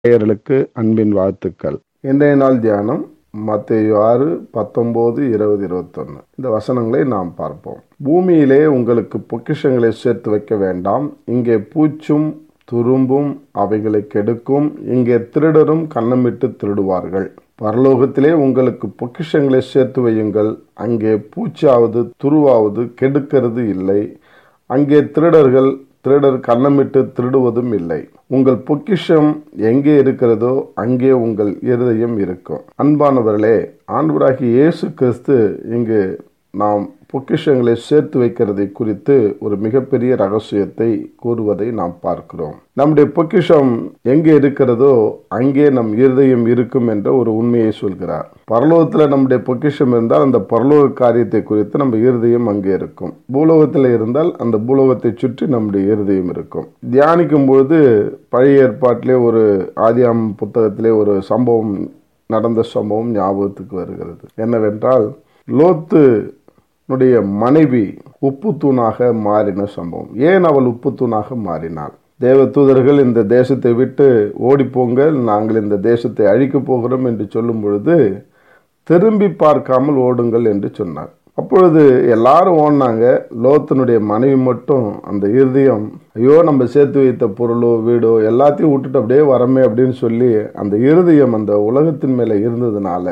நேயர்களுக்கு அன்பின் வாழ்த்துக்கள் இன்றைய நாள் தியானம் மத்தேயு ஆறு பத்தொன்பது இருபது இருபத்தொன்னு இந்த வசனங்களை நாம் பார்ப்போம் பூமியிலே உங்களுக்கு பொக்கிஷங்களை சேர்த்து வைக்க வேண்டாம் இங்கே பூச்சும் துரும்பும் அவைகளை கெடுக்கும் இங்கே திருடரும் கன்னமிட்டு திருடுவார்கள் பரலோகத்திலே உங்களுக்கு பொக்கிஷங்களை சேர்த்து வையுங்கள் அங்கே பூச்சாவது துருவாவது கெடுக்கிறது இல்லை அங்கே திருடர்கள் திருடர் கன்னமிட்டு திருடுவதும் இல்லை உங்கள் பொக்கிஷம் எங்கே இருக்கிறதோ அங்கே உங்கள் இருதயம் இருக்கும் அன்பானவர்களே ஆண்டவராகி இயேசு கிறிஸ்து இங்கு நாம் பொக்கிஷங்களை சேர்த்து வைக்கிறதை குறித்து ஒரு மிகப்பெரிய ரகசியத்தை கூறுவதை நாம் பார்க்கிறோம் நம்முடைய பொக்கிஷம் எங்கே இருக்கிறதோ அங்கே நம் இருதயம் இருக்கும் என்ற ஒரு உண்மையை சொல்கிறார் பரலோகத்தில் நம்முடைய பொக்கிஷம் இருந்தால் அந்த பரலோக காரியத்தை குறித்து நம்ம இருதயம் அங்கே இருக்கும் பூலோகத்தில் இருந்தால் அந்த பூலோகத்தை சுற்றி நம்முடைய இருதயம் இருக்கும் தியானிக்கும் பொழுது பழைய ஏற்பாட்டிலே ஒரு ஆதியாம் புத்தகத்திலே ஒரு சம்பவம் நடந்த சம்பவம் ஞாபகத்துக்கு வருகிறது என்னவென்றால் லோத்து னுடைய மனைவி உப்பு தூணாக மாறின சம்பவம் ஏன் அவள் உப்பு தூணாக மாறினாள் தேவ தூதர்கள் இந்த தேசத்தை விட்டு ஓடிப்போங்கள் நாங்கள் இந்த தேசத்தை அழிக்கப் போகிறோம் என்று சொல்லும் பொழுது திரும்பி பார்க்காமல் ஓடுங்கள் என்று சொன்னார் அப்பொழுது எல்லாரும் ஓடினாங்க லோத்தனுடைய மனைவி மட்டும் அந்த இருதயம் ஐயோ நம்ம சேர்த்து வைத்த பொருளோ வீடோ எல்லாத்தையும் விட்டுட்டு அப்படியே வரமே அப்படின்னு சொல்லி அந்த இருதயம் அந்த உலகத்தின் மேலே இருந்ததுனால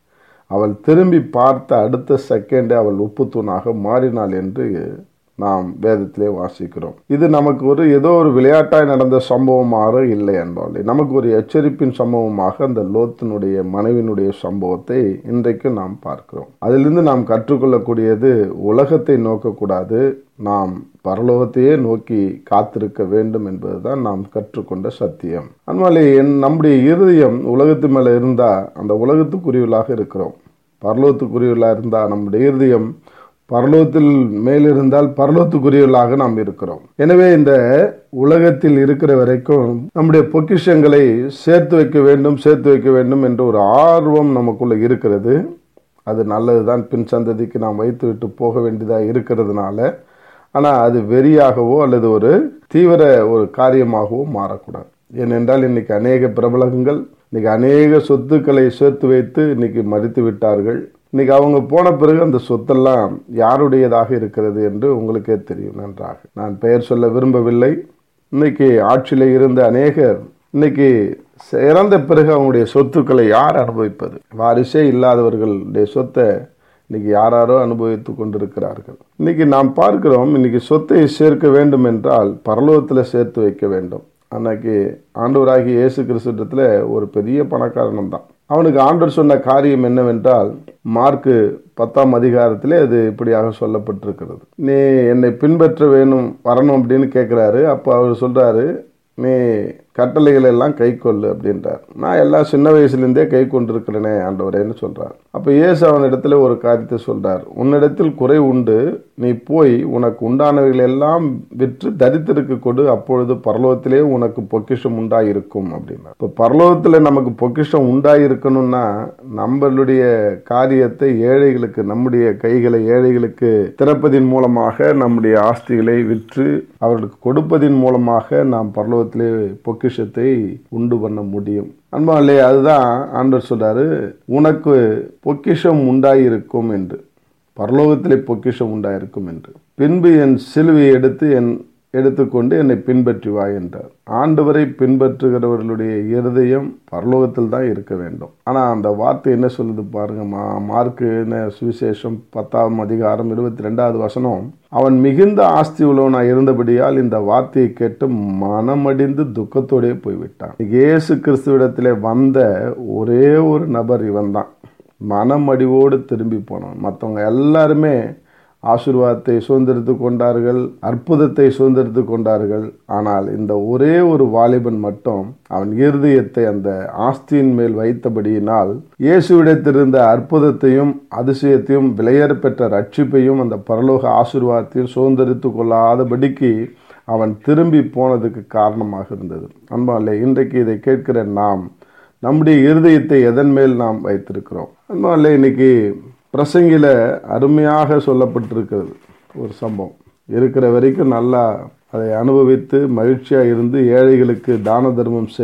அவள் திரும்பி பார்த்த அடுத்த செகண்டே அவள் உப்புத்தூணாக மாறினாள் என்று நாம் வேதத்திலே வாசிக்கிறோம் இது நமக்கு ஒரு ஏதோ ஒரு விளையாட்டாய் நடந்த சம்பவமாக இல்லை என்பாலே நமக்கு ஒரு எச்சரிப்பின் சம்பவமாக அந்த லோத்தினுடைய மனைவினுடைய சம்பவத்தை இன்றைக்கு நாம் பார்க்கிறோம் அதிலிருந்து நாம் கற்றுக்கொள்ளக்கூடியது உலகத்தை நோக்கக்கூடாது நாம் பரலோகத்தையே நோக்கி காத்திருக்க வேண்டும் என்பதுதான் நாம் கற்றுக்கொண்ட சத்தியம் அதனாலே என் நம்முடைய இருதயம் உலகத்து மேல இருந்தா அந்த உலகத்துக்குரியவர்களாக இருக்கிறோம் பரலோகத்துக்குரியவர்களாக இருந்தா நம்முடைய இருதயம் பரலோகத்தில் மேலிருந்தால் பரலோகத்துக்குரியவர்களாக நாம் இருக்கிறோம் எனவே இந்த உலகத்தில் இருக்கிற வரைக்கும் நம்முடைய பொக்கிஷங்களை சேர்த்து வைக்க வேண்டும் சேர்த்து வைக்க வேண்டும் என்ற ஒரு ஆர்வம் நமக்குள்ள இருக்கிறது அது நல்லதுதான் பின் சந்ததிக்கு நாம் வைத்து விட்டு போக வேண்டியதாக இருக்கிறதுனால ஆனால் அது வெறியாகவோ அல்லது ஒரு தீவிர ஒரு காரியமாகவோ மாறக்கூடாது ஏனென்றால் இன்னைக்கு அநேக பிரபலங்கள் இன்னைக்கு அநேக சொத்துக்களை சேர்த்து வைத்து இன்னைக்கு மறித்து விட்டார்கள் இன்னைக்கு அவங்க போன பிறகு அந்த சொத்தெல்லாம் யாருடையதாக இருக்கிறது என்று உங்களுக்கே தெரியும் நன்றாக நான் பெயர் சொல்ல விரும்பவில்லை இன்னைக்கு ஆட்சியில் இருந்த அநேகர் இன்னைக்கு இறந்த பிறகு அவங்களுடைய சொத்துக்களை யார் அனுபவிப்பது வாரிசே இல்லாதவர்களுடைய சொத்தை இன்னைக்கு யாராரோ அனுபவித்து கொண்டிருக்கிறார்கள் இன்னைக்கு நாம் பார்க்கிறோம் இன்னைக்கு சொத்தை சேர்க்க வேண்டும் என்றால் பரலோகத்தில் சேர்த்து வைக்க வேண்டும் அன்னைக்கு ஆண்டவராகி இயேசு கிறிஸ்துவத்தில் ஒரு பெரிய பணக்காரனம் தான் அவனுக்கு ஆண்டவர் சொன்ன காரியம் என்னவென்றால் மார்க்கு பத்தாம் அதிகாரத்திலே அது இப்படியாக சொல்லப்பட்டிருக்கிறது நீ என்னை பின்பற்ற வேணும் வரணும் அப்படின்னு கேட்குறாரு அப்போ அவர் சொல்கிறாரு நீ கட்டளைகள் எல்லாம் கை கொள்ளு அப்படின்றார் நான் எல்லாம் சின்ன வயசுலேருந்தே கை கொண்டிருக்கிறேனே ஆண்டவரேன்னு சொல்கிறார் அப்போ இயேசு அவனிடத்துல ஒரு காரியத்தை சொல்கிறார் உன்னிடத்தில் குறை உண்டு நீ போய் உனக்கு உண்டானவைகள் எல்லாம் விற்று தரித்திருக்கு கொடு அப்பொழுது பரலோகத்திலே உனக்கு பொக்கிஷம் உண்டாயிருக்கும் அப்படின்னா இப்போ பரலோகத்தில் நமக்கு பொக்கிஷம் உண்டாயிருக்கணும்னா நம்மளுடைய காரியத்தை ஏழைகளுக்கு நம்முடைய கைகளை ஏழைகளுக்கு திறப்பதின் மூலமாக நம்முடைய ஆஸ்திகளை விற்று அவர்களுக்கு கொடுப்பதின் மூலமாக நாம் பரலோகத்திலே பொக்கிஷத்தை உண்டு பண்ண முடியும் அன்பாலே அதுதான் ஆண்டவர் சொல்றாரு உனக்கு பொக்கிஷம் உண்டாயிருக்கும் என்று பரலோகத்திலே பொக்கிஷம் உண்டாயிருக்கும் என்று பின்பு என் சிலுவையை எடுத்து என் எடுத்துக்கொண்டு என்னை பின்பற்றி வா என்றார் ஆண்டவரை பின்பற்றுகிறவர்களுடைய இருதயம் பரலோகத்தில் தான் இருக்க வேண்டும் ஆனால் அந்த வார்த்தை என்ன சொல்லுது பாருங்க மா மார்க்கு என்ன சுவிசேஷம் பத்தாம் அதிகாரம் இருபத்தி ரெண்டாவது வசனம் அவன் மிகுந்த ஆஸ்தி உள்ளவனாக இருந்தபடியால் இந்த வார்த்தையை கேட்டு மனமடிந்து துக்கத்தோடே போய்விட்டான் இயேசு கிறிஸ்துவிடத்திலே வந்த ஒரே ஒரு நபர் இவன் தான் மனமடிவோடு திரும்பி போனான் மற்றவங்க எல்லாருமே ஆசீர்வாதத்தை சுதந்திரித்து கொண்டார்கள் அற்புதத்தை சுதந்திரித்து கொண்டார்கள் ஆனால் இந்த ஒரே ஒரு வாலிபன் மட்டும் அவன் இருதயத்தை அந்த ஆஸ்தியின் மேல் வைத்தபடியினால் இயேசுவிடத்திருந்த அற்புதத்தையும் அதிசயத்தையும் விலையேற பெற்ற ரட்சிப்பையும் அந்த பரலோக ஆசீர்வாதத்தையும் சுதந்திரித்து கொள்ளாதபடிக்கு அவன் திரும்பி போனதுக்கு காரணமாக இருந்தது அன்பாலே இன்றைக்கு இதை கேட்கிற நாம் நம்முடைய இருதயத்தை எதன் மேல் நாம் வைத்திருக்கிறோம் அன்பாலே இன்னைக்கு பிரசங்கில அருமையாக சொல்லப்பட்டிருக்கிறது ஒரு சம்பவம் இருக்கிற வரைக்கும் நல்லா அதை அனுபவித்து மகிழ்ச்சியாக இருந்து ஏழைகளுக்கு தான தர்மம் செய்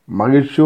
மகிழ்ச்சி